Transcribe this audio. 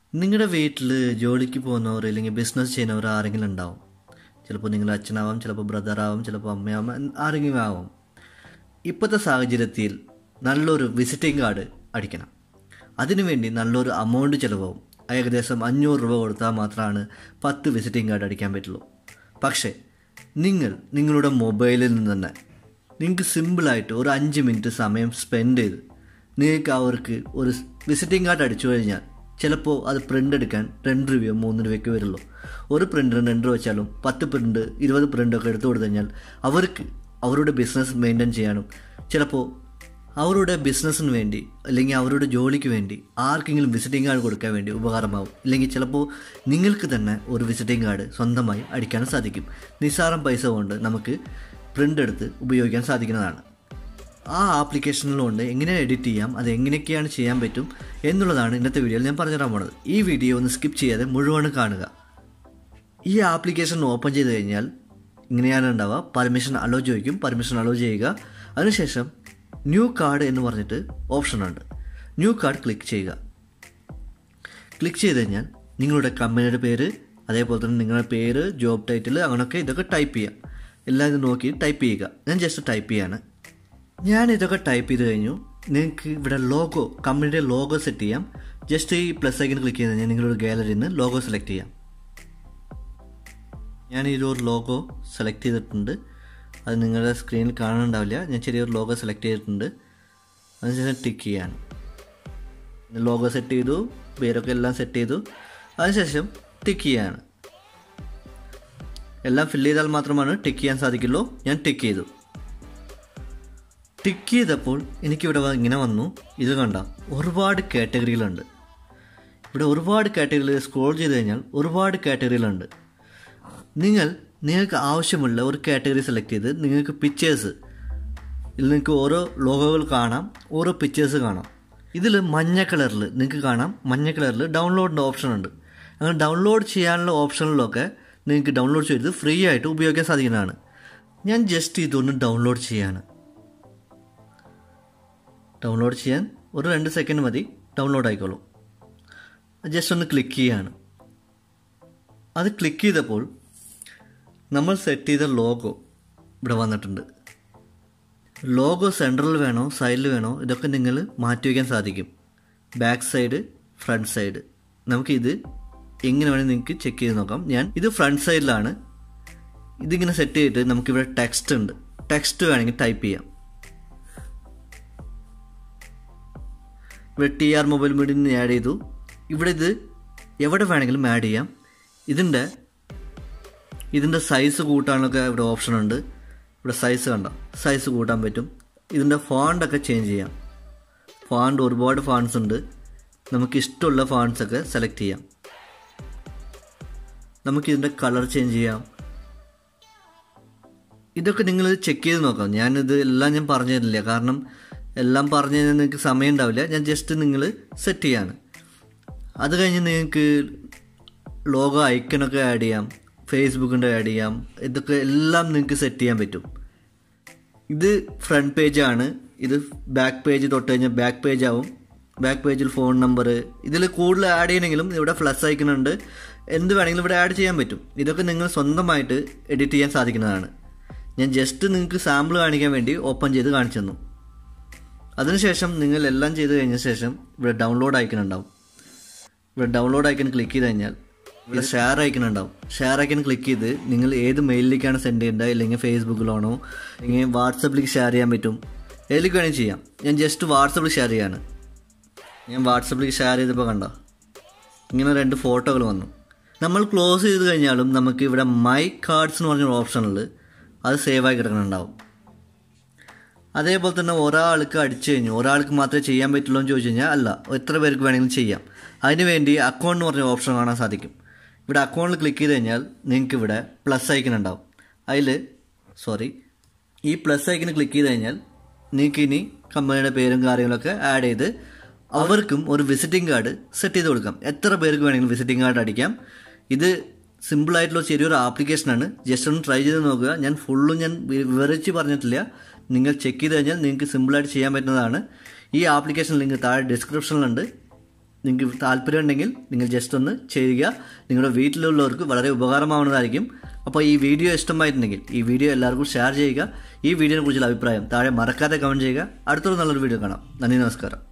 നിങ്ങളുടെ വീട്ടിൽ ജോലിക്ക് പോകുന്നവർ അല്ലെങ്കിൽ ബിസിനസ് ചെയ്യുന്നവർ ആരെങ്കിലും ഉണ്ടാവും ചിലപ്പോൾ നിങ്ങൾ അച്ഛനാവാം ചിലപ്പോൾ ബ്രദറാവാം ചിലപ്പോൾ അമ്മയാവാം എൻ- ആരെങ്കിലും ആവാം ഇപ്പോഴത്തെ സാഹചര്യത്തിൽ നല്ലൊരു വിസിറ്റിംഗ് കാർഡ് അടിക്കണം അതിനുവേണ്ടി നല്ലൊരു എമൗണ്ട് ചിലവാകും ഏകദേശം അഞ്ഞൂറ് രൂപ കൊടുത്താൽ മാത്രമാണ് പത്ത് വിസിറ്റിംഗ് കാർഡ് അടിക്കാൻ പറ്റുള്ളൂ പക്ഷേ നിങ്ങൾ നിങ്ങളുടെ മൊബൈലിൽ നിന്ന് തന്നെ നിങ്ങൾക്ക് സിമ്പിളായിട്ട് ഒരു അഞ്ച് മിനിറ്റ് സമയം സ്പെൻഡ് ചെയ്ത് നിങ്ങൾക്ക് അവർക്ക് ഒരു വിസിറ്റിംഗ് കാർഡ് അടിച്ചു കഴിഞ്ഞാൽ ചിലപ്പോൾ അത് പ്രിൻ്റ് എടുക്കാൻ രണ്ട് രൂപയോ മൂന്ന് രൂപയ്ക്ക് വരുള്ളൂ ഒരു പ്രിൻ്റിന് രണ്ട് രൂപ വെച്ചാലും പത്ത് പ്രിൻ്റ് ഇരുപത് പ്രിൻ്റൊക്കെ എടുത്തു കൊടുത്തു കഴിഞ്ഞാൽ അവർക്ക് അവരുടെ ബിസിനസ് മെയിൻറ്റെയിൻ ചെയ്യാനും ചിലപ്പോൾ അവരുടെ ബിസിനസ്സിന് വേണ്ടി അല്ലെങ്കിൽ അവരുടെ ജോലിക്ക് വേണ്ടി ആർക്കെങ്കിലും വിസിറ്റിംഗ് കാർഡ് കൊടുക്കാൻ വേണ്ടി ഉപകാരമാവും ഇല്ലെങ്കിൽ ചിലപ്പോൾ നിങ്ങൾക്ക് തന്നെ ഒരു വിസിറ്റിംഗ് കാർഡ് സ്വന്തമായി അടിക്കാനും സാധിക്കും നിസ്സാരം പൈസ കൊണ്ട് നമുക്ക് പ്രിൻ്റ് എടുത്ത് ഉപയോഗിക്കാൻ സാധിക്കുന്നതാണ് ആ ആപ്ലിക്കേഷനിലുണ്ട് എങ്ങനെ എഡിറ്റ് ചെയ്യാം അത് എങ്ങനെയൊക്കെയാണ് ചെയ്യാൻ പറ്റും എന്നുള്ളതാണ് ഇന്നത്തെ വീഡിയോയിൽ ഞാൻ പറഞ്ഞുതരാൻ പോണത് ഈ വീഡിയോ ഒന്ന് സ്കിപ്പ് ചെയ്യാതെ മുഴുവനും കാണുക ഈ ആപ്ലിക്കേഷൻ ഓപ്പൺ ചെയ്ത് കഴിഞ്ഞാൽ ഇങ്ങനെയാണ് ഉണ്ടാവുക പെർമിഷൻ അലോ ചോദിക്കും പെർമിഷൻ അലോ ചെയ്യുക അതിനുശേഷം ന്യൂ കാർഡ് എന്ന് പറഞ്ഞിട്ട് ഓപ്ഷൻ ഉണ്ട് ന്യൂ കാർഡ് ക്ലിക്ക് ചെയ്യുക ക്ലിക്ക് ചെയ്ത് കഴിഞ്ഞാൽ നിങ്ങളുടെ കമ്പനിയുടെ പേര് അതേപോലെ തന്നെ നിങ്ങളുടെ പേര് ജോബ് ടൈറ്റിൽ അങ്ങനെയൊക്കെ ഇതൊക്കെ ടൈപ്പ് ചെയ്യാം എല്ലാം ഇത് നോക്കി ടൈപ്പ് ചെയ്യുക ഞാൻ ജസ്റ്റ് ടൈപ്പ് ചെയ്യാണ് ഞാൻ ഇതൊക്കെ ടൈപ്പ് ചെയ്ത് കഴിഞ്ഞു നിങ്ങൾക്ക് ഇവിടെ ലോഗോ കമ്പനിയുടെ ലോഗോ സെറ്റ് ചെയ്യാം ജസ്റ്റ് ഈ പ്ലസ് ഐക്കൺ ക്ലിക്ക് ചെയ്ത് കഴിഞ്ഞാൽ നിങ്ങളൊരു ഗാലറിയിൽ നിന്ന് ലോഗോ സെലക്ട് ചെയ്യാം ഞാൻ ഇതൊരു ലോഗോ സെലക്ട് ചെയ്തിട്ടുണ്ട് അത് നിങ്ങളുടെ സ്ക്രീനിൽ കാണാനുണ്ടാവില്ല ഞാൻ ചെറിയൊരു ലോഗോ സെലക്ട് ചെയ്തിട്ടുണ്ട് അതിനുശേഷം ടിക്ക് ചെയ്യാണ് ലോഗോ സെറ്റ് ചെയ്തു പേരൊക്കെ എല്ലാം സെറ്റ് ചെയ്തു അതിനുശേഷം ടിക്ക് ചെയ്യാണ് എല്ലാം ഫില്ല് ചെയ്താൽ മാത്രമാണ് ടിക്ക് ചെയ്യാൻ സാധിക്കുള്ളൂ ഞാൻ ടിക്ക് ചെയ്തു ടിക്ക് ചെയ്തപ്പോൾ എനിക്കിവിടെ വ- ഇങ്ങനെ വന്നു ഇത് കണ്ട ഒരുപാട് കാറ്റഗറികളുണ്ട് ഇവിടെ ഒരുപാട് കാറ്റഗറികൾ സ്ക്രോൾ ചെയ്ത് കഴിഞ്ഞാൽ ഒരുപാട് കാറ്റഗറികളുണ്ട് നിങ്ങൾ നിങ്ങൾക്ക് ആവശ്യമുള്ള ഒരു കാറ്റഗറി സെലക്ട് ചെയ്ത് നിങ്ങൾക്ക് പിക്ചേഴ്സ് ഇതിൽ നിങ്ങൾക്ക് ഓരോ ലോഗോകൾ കാണാം ഓരോ പിക്ചേഴ്സ് കാണാം ഇതിൽ മഞ്ഞ കളറിൽ നിങ്ങൾക്ക് കാണാം മഞ്ഞ കളറിൽ ഡൗൺലോഡിൻ്റെ ഓപ്ഷൻ ഉണ്ട് അങ്ങനെ ഡൗൺലോഡ് ചെയ്യാനുള്ള ഓപ്ഷനിലൊക്കെ നിങ്ങൾക്ക് ഡൗൺലോഡ് ചെയ്ത് ഫ്രീ ആയിട്ട് ഉപയോഗിക്കാൻ സാധിക്കുന്നതാണ് ഞാൻ ജസ്റ്റ് ഇതൊന്ന് ഡൗൺലോഡ് ചെയ്യാണ് ഡൗൺലോഡ് ചെയ്യാൻ ഒരു രണ്ട് സെക്കൻഡ് മതി ഡൗൺലോഡ് ആയിക്കോളൂ ജസ്റ്റ് ഒന്ന് ക്ലിക്ക് ചെയ്യാണ് അത് ക്ലിക്ക് ചെയ്തപ്പോൾ നമ്മൾ സെറ്റ് ചെയ്ത ലോഗോ ഇവിടെ വന്നിട്ടുണ്ട് ലോഗോ സെൻട്രൽ വേണോ സൈഡിൽ വേണോ ഇതൊക്കെ നിങ്ങൾ മാറ്റി വയ്ക്കാൻ സാധിക്കും ബാക്ക് സൈഡ് ഫ്രണ്ട് സൈഡ് നമുക്കിത് എങ്ങനെ വേണമെങ്കിൽ നിങ്ങൾക്ക് ചെക്ക് ചെയ്ത് നോക്കാം ഞാൻ ഇത് ഫ്രണ്ട് സൈഡിലാണ് ഇതിങ്ങനെ സെറ്റ് ചെയ്തിട്ട് നമുക്കിവിടെ ടെക്സ്റ്റ് ഉണ്ട് ടെക്സ്റ്റ് വേണമെങ്കിൽ ടൈപ്പ് ചെയ്യാം ഇവിടെ T R mobile medium add ചെയ്തു ഇവിടെ ഇത് എവിടെ വേണമെങ്കിലും ആഡ് ചെയ്യാം ഇതിൻ്റെ ഇതിൻ്റെ സൈസ് കൂട്ടാനൊക്കെ ഇവിടെ ഓപ്ഷൻ ഉണ്ട് ഇവിടെ സൈസ് കണ്ടോ സൈസ് കൂട്ടാൻ പറ്റും ഇതിൻ്റെ ഫോണ്ടൊക്കെ ചേഞ്ച് ചെയ്യാം ഫോണ്ട് ഒരുപാട് ഫോൺസ് ഉണ്ട് നമുക്ക് ഇഷ്ടമുള്ള ഫോൺസ് ഒക്കെ സെലക്ട് ചെയ്യാം നമുക്ക് ഇതിൻ്റെ കളർ ചേഞ്ച് ചെയ്യാം ഇതൊക്കെ നിങ്ങൾ ചെക്ക് ചെയ്ത് നോക്കാം ഞാനിത് എല്ലാം ഞാൻ പറഞ്ഞു തരില്ല കാരണം എല്ലാം പറഞ്ഞു കഴിഞ്ഞാൽ നിങ്ങൾക്ക് സമയം ഉണ്ടാവില്ല ഞാൻ ജസ്റ്റ് നിങ്ങൾ സെറ്റ് ചെയ്യാണ് അത് കഴിഞ്ഞ് നിങ്ങൾക്ക് ലോഗോ ഐക്കണൊക്കെ ആഡ് ചെയ്യാം ഫേസ്ബുക്കിൻ്റെ ആഡ് ചെയ്യാം ഇതൊക്കെ എല്ലാം നിങ്ങൾക്ക് സെറ്റ് ചെയ്യാൻ പറ്റും ഇത് ഫ്രണ്ട് പേജാണ് ഇത് ബാക്ക് പേജ് തൊട്ട് കഴിഞ്ഞാൽ ബാക്ക് പേജ് ആവും ബാക്ക് പേജിൽ ഫോൺ നമ്പർ ഇതിൽ കൂടുതൽ ആഡ് ചെയ്യണമെങ്കിലും ഇവിടെ ഫ്ലസ് അയക്കുന്നുണ്ട് എന്ത് വേണമെങ്കിലും ഇവിടെ ആഡ് ചെയ്യാൻ പറ്റും ഇതൊക്കെ നിങ്ങൾ സ്വന്തമായിട്ട് എഡിറ്റ് ചെയ്യാൻ സാധിക്കുന്നതാണ് ഞാൻ ജസ്റ്റ് നിങ്ങൾക്ക് സാമ്പിൾ കാണിക്കാൻ വേണ്ടി ഓപ്പൺ ചെയ്ത് കാണിച്ചു തന്നു അതിനുശേഷം നിങ്ങൾ എല്ലാം ചെയ്ത് കഴിഞ്ഞ ശേഷം ഇവിടെ ഡൗൺലോഡ് ഐക്കൺ ഉണ്ടാവും ഇവിടെ ഡൗൺലോഡ് ഐക്കൺ ക്ലിക്ക് ചെയ്ത് കഴിഞ്ഞാൽ ഇവിടെ ഷെയർ ഐക്കൺ ഉണ്ടാവും ഷെയർ ഐക്കൺ ക്ലിക്ക് ചെയ്ത് നിങ്ങൾ ഏത് മെയിലിലേക്കാണ് സെൻഡ് ചെയ്യേണ്ടത് അല്ലെങ്കിൽ ഫേസ്ബുക്കിലാണോ അല്ലെങ്കിൽ വാട്സപ്പിലേക്ക് ഷെയർ ചെയ്യാൻ പറ്റും ഏതിലേക്ക് വേണമെങ്കിൽ ചെയ്യാം ഞാൻ ജസ്റ്റ് വാട്സപ്പിൽ ഷെയർ ചെയ്യാണ് ഞാൻ വാട്സപ്പിലേക്ക് ഷെയർ ചെയ്തപ്പോൾ കണ്ടോ ഇങ്ങനെ രണ്ട് ഫോട്ടോകൾ വന്നു നമ്മൾ ക്ലോസ് ചെയ്ത് കഴിഞ്ഞാലും നമുക്ക് ഇവിടെ മൈ കാർഡ്സ് എന്ന് പറഞ്ഞൊരു ഓപ്ഷനിൽ അത് സേവ് ആയി കിടക്കുന്നുണ്ടാവും അതേപോലെ തന്നെ ഒരാൾക്ക് അടിച്ചു കഴിഞ്ഞു ഒരാൾക്ക് മാത്രമേ ചെയ്യാൻ പറ്റുള്ളൂ എന്ന് ചോദിച്ചു കഴിഞ്ഞാൽ അല്ല എത്ര പേർക്ക് വേണമെങ്കിലും ചെയ്യാം അതിന് വേണ്ടി അക്കൗണ്ട് എന്ന് പറഞ്ഞ ഓപ്ഷൻ കാണാൻ സാധിക്കും ഇവിടെ അക്കൗണ്ടിൽ ക്ലിക്ക് ചെയ്ത് കഴിഞ്ഞാൽ നിങ്ങൾക്ക് ഇവിടെ പ്ലസ് ഐക്കൺ ഉണ്ടാവും അതിൽ സോറി ഈ പ്ലസ് ഐക്കൺ ക്ലിക്ക് ചെയ്ത് കഴിഞ്ഞാൽ നിങ്ങൾക്ക് ഇനി കമ്പനിയുടെ പേരും കാര്യങ്ങളൊക്കെ ആഡ് ചെയ്ത് അവർക്കും ഒരു വിസിറ്റിംഗ് കാർഡ് സെറ്റ് ചെയ്ത് കൊടുക്കാം എത്ര പേർക്ക് വേണമെങ്കിലും വിസിറ്റിംഗ് കാർഡ് അടിക്കാം ഇത് സിമ്പിളായിട്ടുള്ള ചെറിയൊരു ആപ്ലിക്കേഷനാണ് ജസ്റ്റ് ഒന്ന് ട്രൈ ചെയ്ത് നോക്കുക ഞാൻ ഫുള്ളും ഞാൻ വി- വിവരിച്ച് പറഞ്ഞിട്ടില്ല നിങ്ങൾ ചെക്ക് ചെയ്ത് കഴിഞ്ഞാൽ നിങ്ങൾക്ക് സിമ്പിളായിട്ട് ചെയ്യാൻ പറ്റുന്നതാണ് ഈ ആപ്ലിക്കേഷൻ ലിങ്ക് താഴെ ഡിസ്ക്രിപ്ഷനിലുണ്ട് നിങ്ങൾക്ക് താല്പര്യമുണ്ടെങ്കിൽ നിങ്ങൾ ജസ്റ്റ് ഒന്ന് ചെയ്യുക നിങ്ങളുടെ വീട്ടിലുള്ളവർക്ക് വളരെ ഉപകാരമാവുന്നതായിരിക്കും അപ്പോൾ ഈ വീഡിയോ ഇഷ്ടമായിട്ടുണ്ടെങ്കിൽ ഈ വീഡിയോ എല്ലാവർക്കും ഷെയർ ചെയ്യുക ഈ വീഡിയോനെ കുറിച്ചുള്ള അഭിപ്രായം താഴെ മറക്കാതെ കമൻറ്റ് ചെയ്യുക അടുത്തൊരു നല്ലൊരു വീഡിയോ കാണാം നന്ദി നമസ്കാരം